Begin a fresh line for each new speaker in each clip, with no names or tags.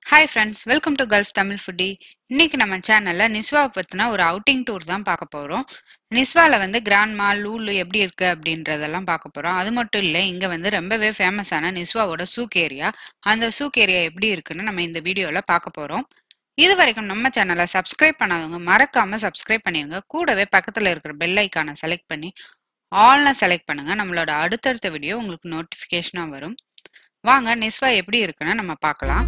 hi friends welcome to Gulf Tamil foodie இன்னைக்கு நம்ம சேனல்ல நிஸ்வாவை பத்தின ஒரு அவுட்டிங் டூர் தான் பார்க்க போறோம் நிஸ்வால வந்து கிராண்ட் மால் லூலு எப்படி இருக்கு அப்படின்றதெல்லாம் பார்க்க போறோம் அது மட்டும் இல்லை இங்க வந்து ரொம்பவே ஃபேமஸான நிஸ்வாவோட சூக் ஏரியா அந்த சூக் ஏரியா எப்படி இருக்குன்னு நம்ம இந்த வீடியோல பார்க்க போறோம் இது வரைக்கும் நம்ம சேனலை சப்ஸ்கிரைப் பண்ணாதவங்க மறக்காம சப்ஸ்கிரைப் பண்ணிருங்க கூடவே பக்கத்துல இருக்கிற பெல் ஐக்கானை செலக்ட் பண்ணி ஆல்னு செலக்ட் பண்ணுங்க நம்மளோட அடுத்தடுத்த வீடியோ உங்களுக்கு நோட்டிஃபிகேஷனா வரும் வாங்க நிஸ்வா எப்படி இருக்குன்னு நம்ம பார்க்கலாம்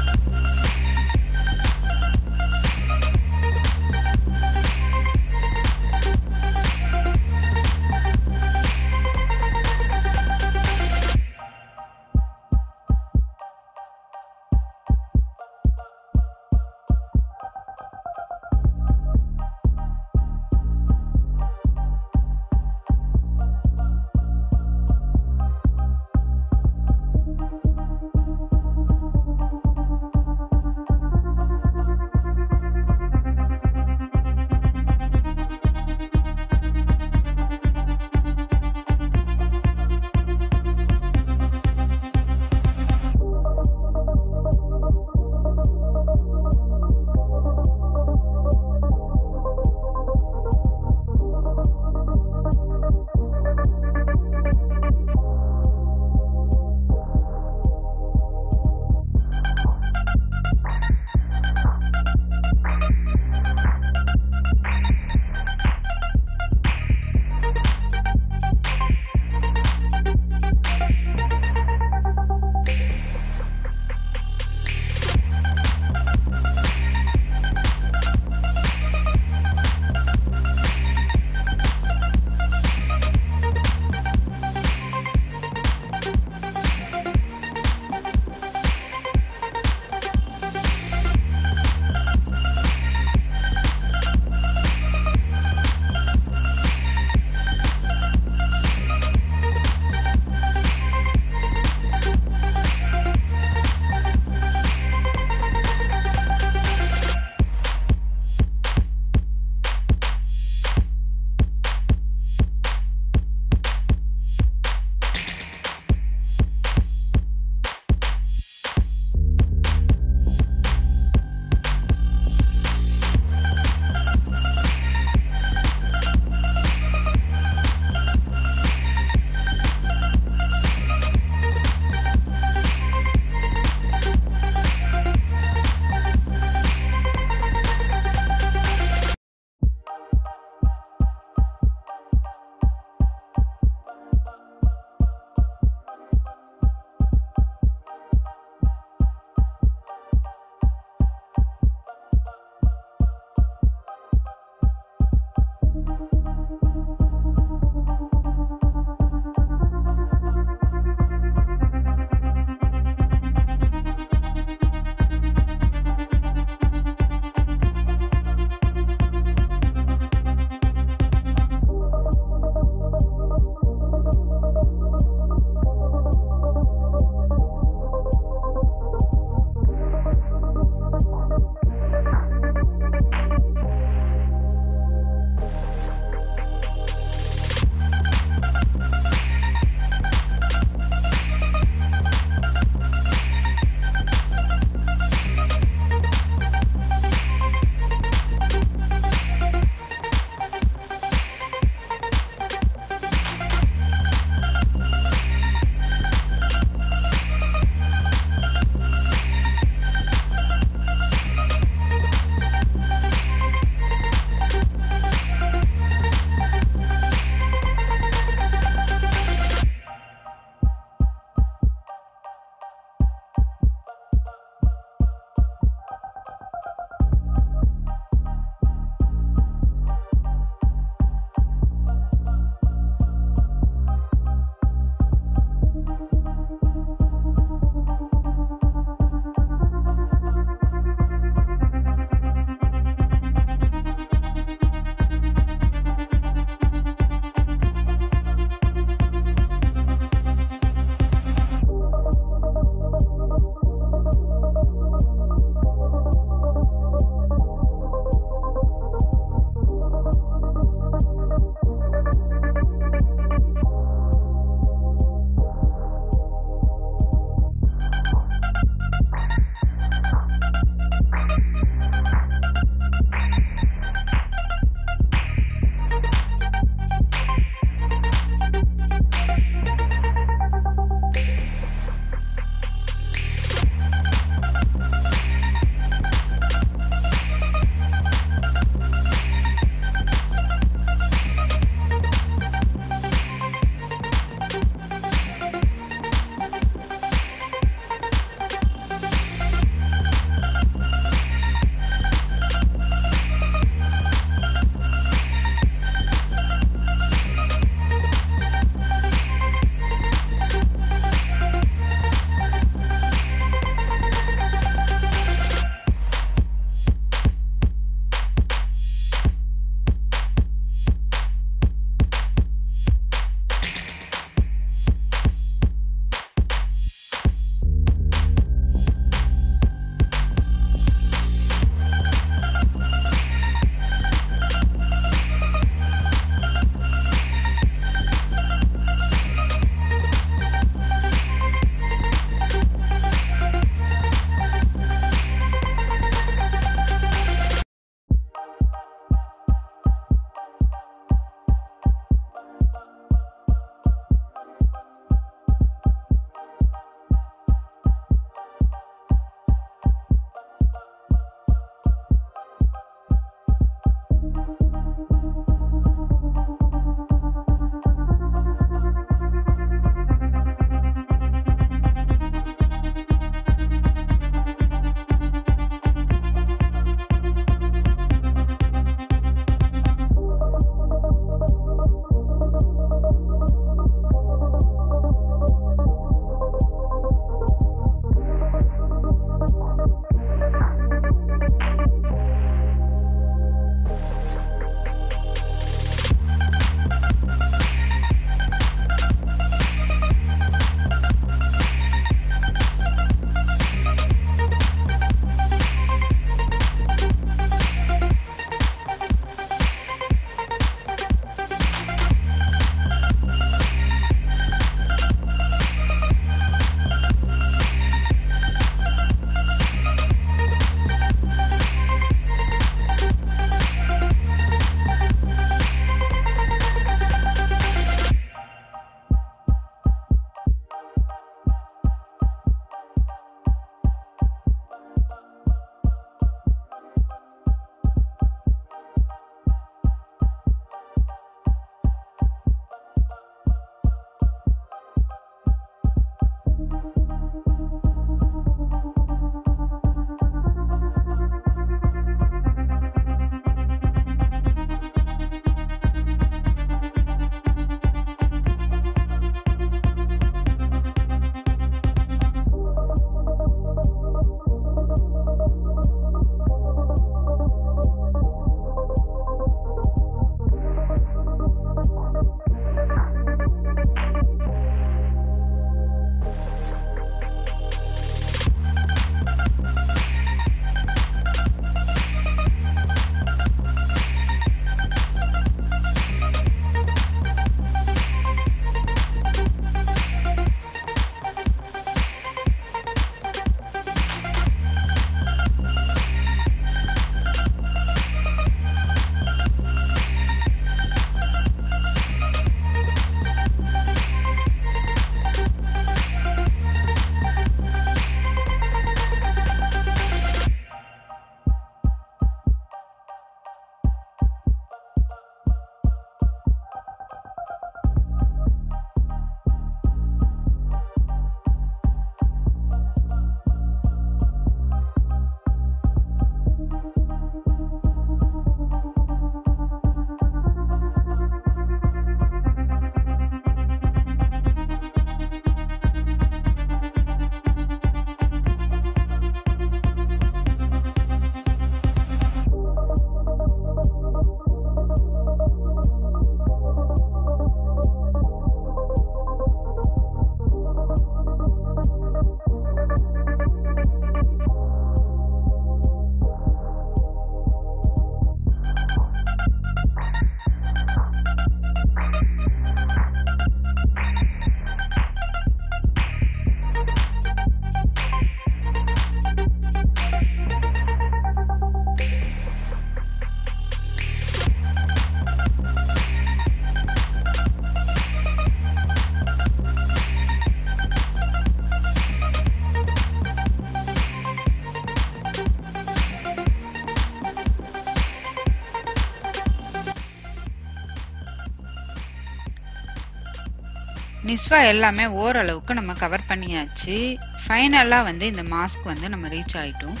நிஸ்வா எல்லாமே ஓரளவுக்கு நம்ம கவர் பண்ணியாச்சு ஃபைனலாக வந்து இந்த மாஸ்க் வந்து நம்ம ரீச் ஆயிட்டோம்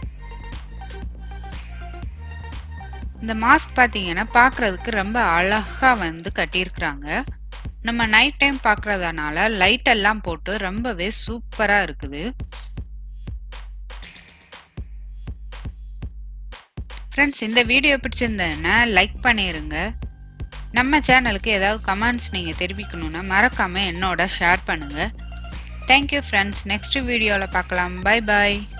இந்த மாஸ்க் பார்த்தீங்கன்னா பார்க்குறதுக்கு ரொம்ப அழகாக வந்து கட்டியிருக்கிறாங்க நம்ம நைட் டைம் பார்க்குறதுனால லைட் எல்லாம் போட்டு ரொம்பவே சூப்பராக இருக்குது ஃப்ரெண்ட்ஸ் இந்த வீடியோ பிடிச்சிருந்தேன்னா லைக் பண்ணிடுங்க நம்ம சேனலுக்கு ஏதாவது கமெண்ட்ஸ் நீங்கள் தெரிவிக்கணுன்னா மறக்காமல் என்னோட ஷேர் பண்ணுங்கள் தேங்க்யூ ஃப்ரெண்ட்ஸ் நெக்ஸ்ட் வீடியோவில் பார்க்கலாம் பை பாய்